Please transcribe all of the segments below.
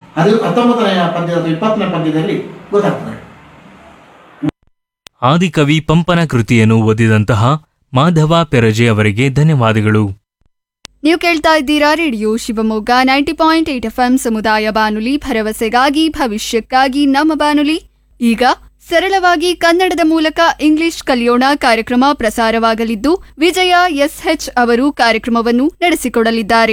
ಅದು ಹತ್ತೊಂಬತ್ತನೆಯ ಪದ್ಯ ಅಥವಾ ಇಪ್ಪತ್ತನೇ ಪದ್ಯದಲ್ಲಿ ಗೊತ್ತಾಗ್ತದೆ ಆದಿಕವಿ ಪಂಪನ ಕೃತಿಯನ್ನು ಓದಿದಂತಹ ಮಾಧವ ಪೆರಜೆ ಅವರಿಗೆ ಧನ್ಯವಾದಗಳು ನೀವು ಕೇಳ್ತಾ ಇದ್ದೀರಾ radio Shivamogga ninety point eight F M ಸಮುದಾಯ ಬಾನುಲಿ ಭರವಸೆಗಾಗಿ ಭವಿಷ್ಯಕ್ಕಾಗಿ ನಮ್ಮ ಬಾನುಲಿ ಈಗ ಸರಳವಾಗಿ ಕನ್ನಡದ ಮೂಲಕ ಇಂಗ್ಲಿಷ್ ಕಲಿಯೋಣ ಕಾರ್ಯಕ್ರಮ ಪ್ರಸಾರವಾಗಲಿದ್ದು ವಿಜಯ ಎಸ್ಎಚ್ ಅವರು ಕಾರ್ಯಕ್ರಮವನ್ನು ನಡೆಸಿಕೊಡಲಿದ್ದಾರೆ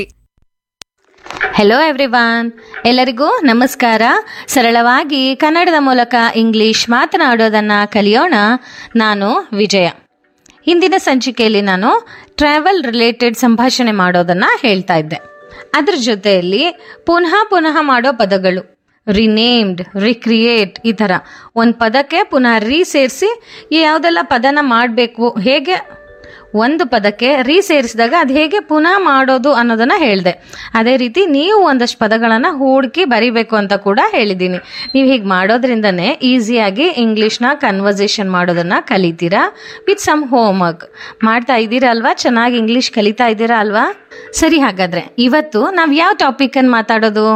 ಹೆಲೋ ಎವ್ರಿವಾನ್ ಎಲ್ಲರಿಗೂ ನಮಸ್ಕಾರ ಸರಳವಾಗಿ ಕನ್ನಡದ ಮೂಲಕ ಇಂಗ್ಲಿಷ್ ಮಾತನಾಡೋದನ್ನ ಕಲಿಯೋಣ ನಾನು ವಿಜಯ ಹಿಂದಿನ ಸಂಚಿಕೆಯಲ್ಲಿ ನಾನು ಟ್ರಾವೆಲ್ ರಿಲೇಟೆಡ್ ಸಂಭಾಷಣೆ ಮಾಡೋದನ್ನ ಹೇಳ್ತಾ ಇದ್ದೆ ಅದ್ರ ಜೊತೆಯಲ್ಲಿ ಪುನಃ ಪುನಃ ಮಾಡೋ ಪದಗಳು ರಿನೇಮ್ಡ್ ರಿಕ್ರಿಯೇಟ್ ಈ ಥರ ಒಂದು ಪದಕ್ಕೆ ಪುನಃ ರೀ ಸೇರಿಸಿ ಯಾವುದೆಲ್ಲ ಪದನ ಮಾಡಬೇಕು ಹೇಗೆ ಒಂದು ಪದಕ್ಕೆ ರೀ ಸೇರಿಸಿದಾಗ ಅದು ಹೇಗೆ ಪುನಃ ಮಾಡೋದು ಅನ್ನೋದನ್ನ ಹೇಳಿದೆ ಅದೇ ರೀತಿ ನೀವು ಒಂದಷ್ಟು ಪದಗಳನ್ನು ಹುಡುಕಿ ಬರಿಬೇಕು ಅಂತ ಕೂಡ ಹೇಳಿದ್ದೀನಿ ನೀವು ಹೀಗೆ ಮಾಡೋದ್ರಿಂದನೇ ಈಸಿಯಾಗಿ ಇಂಗ್ಲೀಷ್ನ ಕನ್ವರ್ಸೇಷನ್ ಮಾಡೋದನ್ನ ಕಲಿತೀರಾ ವಿತ್ ಸಮ್ ಹೋಮ್ ವರ್ಕ್ ಮಾಡ್ತಾ ಇದ್ದೀರಾ ಅಲ್ವಾ ಚೆನ್ನಾಗಿ ಇಂಗ್ಲೀಷ್ ಕಲಿತಾ ಇದ್ದೀರಾ ಅಲ್ವಾ ಸರಿ ಹಾಗಾದ್ರೆ ಇವತ್ತು ನಾವು ಯಾವ ಟಾಪಿಕನ್ನು ಮಾತಾಡೋದು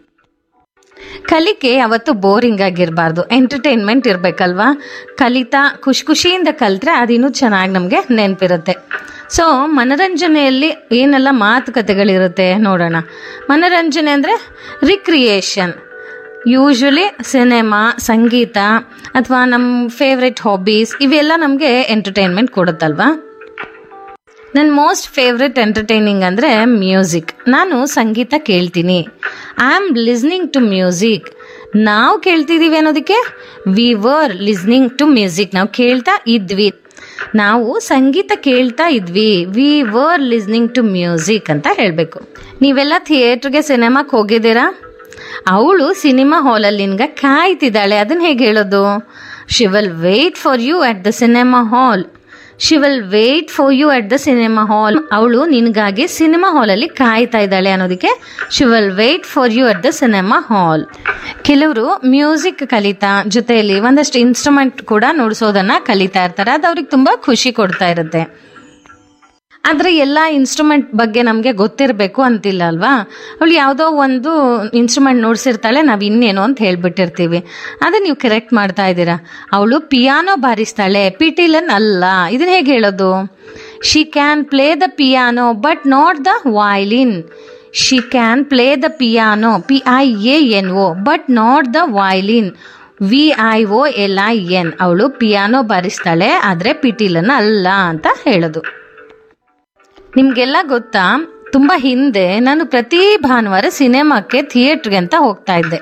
ಕಲಿಕೆ ಯಾವತ್ತು ಬೋರಿಂಗ್ ಆಗಿರಬಾರ್ದು ಎಂಟರ್ಟೈನ್ಮೆಂಟ್ ಇರಬೇಕಲ್ವಾ ಕಲಿತಾ ಖುಷಿ ಖುಷಿಯಿಂದ ಕಲಿತ್ರೆ ಅದಿನ್ನೂ ಚೆನ್ನಾಗಿ ನಮಗೆ ನೆನಪಿರುತ್ತೆ ಸೊ ಮನರಂಜನೆಯಲ್ಲಿ ಏನೆಲ್ಲ ಮಾತುಕತೆಗಳಿರುತ್ತೆ ನೋಡೋಣ ಮನರಂಜನೆ ಅಂದರೆ ರಿಕ್ರಿಯೇಷನ್ ಯೂಶ್ವಲಿ ಸಿನೆಮಾ ಸಂಗೀತ ಅಥವಾ ನಮ್ಮ ಫೇವ್ರೆಟ್ ಹಾಬೀಸ್ ಇವೆಲ್ಲ ನಮಗೆ ಎಂಟರ್ಟೈನ್ಮೆಂಟ್ ಕೊಡುತ್ತಲ್ವಾ ನನ್ನ ಮೋಸ್ಟ್ ಫೇವ್ರೆಟ್ ಎಂಟರ್ಟೈನಿಂಗ್ ಅಂದರೆ ಮ್ಯೂಸಿಕ್ ನಾನು ಸಂಗೀತ ಕೇಳ್ತೀನಿ I am listening to music ನಾವು ಕೇಳ್ತಿದ್ದೀವಿ ಅನ್ನೋದಕ್ಕೆ we were listening to music ನಾವು ಕೇಳ್ತಾ ಇದ್ವಿ ನಾವು ಸಂಗೀತ ಕೇಳ್ತಾ ಇದ್ವಿ we were listening to music ಅಂತ ಹೇಳಬೇಕು ನೀವೆಲ್ಲ ಥಿಯೇಟ್ರಿಗೆ ಸಿನಿಮಾಕ್ಕೆ ಹೋಗಿದ್ದೀರಾ ಅವಳು ಸಿನಿಮಾ ಹಾಲಲ್ಲಿ ನಿನ್ಗೆ ಕಾಯ್ತಿದ್ದಾಳೆ ಅದನ್ನ ಹೇಗೆ ಹೇಳೋದು she will wait for you at the cinema hall she will wait for you at the cinema hall ಅವಳು ನಿನಗಾಗಿ ಸಿನಿಮಾ ಹಾಲಲ್ಲಿ ಕಾಯ್ತಾ ಇದ್ದಾಳೆ ಅನ್ನೋದಕ್ಕೆ she will wait for you at the cinema hall ಕೆಲವರು ಮ್ಯೂಸಿಕ್ ಕಲಿತಾ ಜೊತೆಯಲ್ಲಿ ಒಂದಷ್ಟು ಇನ್ಸ್ಟ್ರೂಮೆಂಟ್ ಕೂಡ ನುಡಿಸೋದನ್ನ ಕಲಿತಾ ಇರ್ತಾರೆ ಅದು ಅವ್ರಿಗೆ ತುಂಬಾ ಖುಷಿ ಕೊಡ್ತಾ ಇರುತ್ತೆ ಆದರೆ ಎಲ್ಲ ಇನ್ಸ್ಟ್ರೂಮೆಂಟ್ ಬಗ್ಗೆ ನಮಗೆ ಗೊತ್ತಿರಬೇಕು ಅಂತಿಲ್ಲ ಅಲ್ವಾ ಅವಳು ಯಾವುದೋ ಒಂದು ಇನ್ಸ್ಟ್ರೂಮೆಂಟ್ ನೋಡ್ಸಿರ್ತಾಳೆ ನಾವು ಇನ್ನೇನು ಅಂತ ಹೇಳ್ಬಿಟ್ಟಿರ್ತೀವಿ ಅದನ್ನ ನೀವು ಕರೆಕ್ಟ್ ಮಾಡ್ತಾ ಇದ್ದೀರಾ ಅವಳು ಪಿಯಾನೋ ಬಾರಿಸ್ತಾಳೆ ಪಿಟಿಲನ್ ಅಲ್ಲ ಇದನ್ನ ಹೇಗೆ ಹೇಳೋದು she can play the piano but not the violin she can play the piano P I A N O but not the violin V I O L I N ಅವಳು piano ಬಾರಿಸ್ತಾಳೆ ಆದರೆ ಪಿಟೀಲನ್ನ ಅಲ್ಲ ಅಂತ ಹೇಳೋದು ನಿಮಗೆಲ್ಲ ಗೊತ್ತಾ ತುಂಬ ಹಿಂದೆ ನಾನು ಪ್ರತಿ ಭಾನುವಾರ ಸಿನಿಮಾಕ್ಕೆ ಥಿಯೇಟ್ರಿಗೆ ಅಂತ ಹೋಗ್ತಾ ಇದ್ದೆ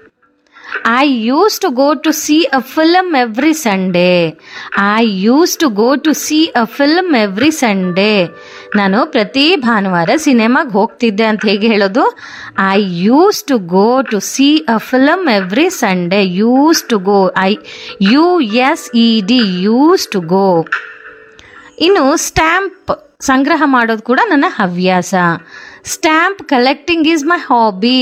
I use to go to see a film every Sunday I use to go to see a film every Sunday ನಾನು ಪ್ರತಿ ಭಾನುವಾರ ಸಿನಿಮಾಗೆ ಹೋಗ್ತಿದ್ದೆ ಅಂತ ಹೇಗೆ ಹೇಳೋದು I use to go to see a film every Sunday use to go I U S E D use to go ಇನ್ನು stamp ಸಂಗ್ರಹ ಮಾಡೋದು ಕೂಡ ನನ್ನ ಹವ್ಯಾಸ stamp collecting is my hobby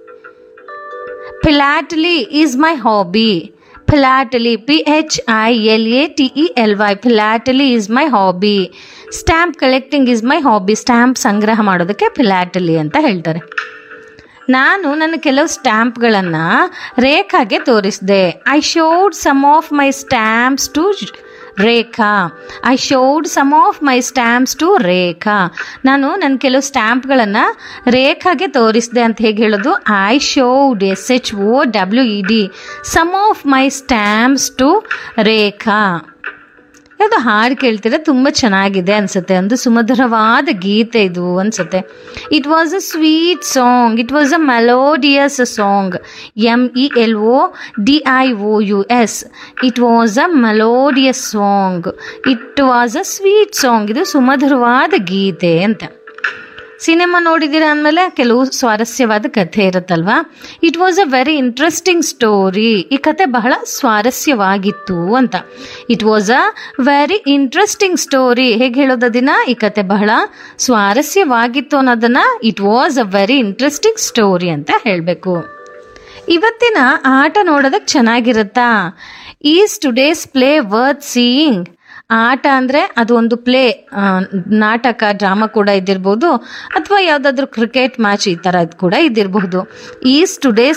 philately is my hobby philately P H I L A T E L Y philately is my hobby stamp collecting is my hobby stamp ಸಂಗ್ರಹ ಮಾಡೋದಕ್ಕೆ philately ಅಂತ ಹೇಳ್ತಾರೆ ನಾನು ನನ್ನ ಕೆಲವು ಸ್ಟ್ಯಾಂಪ್ಗಳನ್ನು ರೇಖಾಗೆ ತೋರಿಸಿದೆ I showed some of my stamps to Rekha I showed some of my stamps to Rekha ನಾನು ನನ್ನ ಕೆಲವು ಸ್ಟ್ಯಾಂಪ್ಗಳನ್ನು ರೇಖಾಗೆ ತೋರಿಸಿದೆ ಅಂತ ಹೇಗೆ ಹೇಳೋದು I showed S H O W E D some of my stamps to Rekha ಯಾವುದೋ ಹಾಡು ಕೇಳ್ತಿದ್ರೆ ತುಂಬ ಚೆನ್ನಾಗಿದೆ ಅನ್ಸುತ್ತೆ ಒಂದು ಸುಮಧುರವಾದ ಗೀತೆ ಇದು ಅನ್ಸುತ್ತೆ it was a sweet song it was a melodious song M E L O D I O U S it was a melodious song it was a sweet song ಇದು ಸುಮಧುರವಾದ ಗೀತೆ ಅಂತ ಸಿನಿಮಾ ನೋಡಿದ್ದೀರಾ ಅಂದಮೇಲೆ ಕೆಲವು ಸ್ವಾರಸ್ಯವಾದ ಕಥೆ ಇರುತ್ತಲ್ವಾ it was a very interesting story ಈ ಕತೆ ಬಹಳ ಸ್ವಾರಸ್ಯವಾಗಿತ್ತು ಅಂತ it was a very interesting story ಹೇಗೆ ಹೇಳೋದನ್ನ ಈ ಕತೆ ಬಹಳ ಸ್ವಾರಸ್ಯವಾಗಿತ್ತು ಅನ್ನೋದನ್ನ it was a very interesting story ಅಂತ ಹೇಳಬೇಕು ಇವತ್ತಿನ ಆಟ ನೋಡೋದಕ್ಕೆ ಚೆನ್ನಾಗಿರುತ್ತಾ is today's play worth seeing ಆಟ ಅಂದರೆ ಅದು ಒಂದು ಪ್ಲೇ ನಾಟಕ ಡ್ರಾಮಾ ಕೂಡ ಇದ್ದಿರ್ಬೋದು ಅಥವಾ ಯಾವುದಾದ್ರೂ ಕ್ರಿಕೆಟ್ ಮ್ಯಾಚ್ ಈ ಥರ ಕೂಡ ಇದ್ದಿರಬಹುದು ಈಸ್ ಟುಡೇಸ್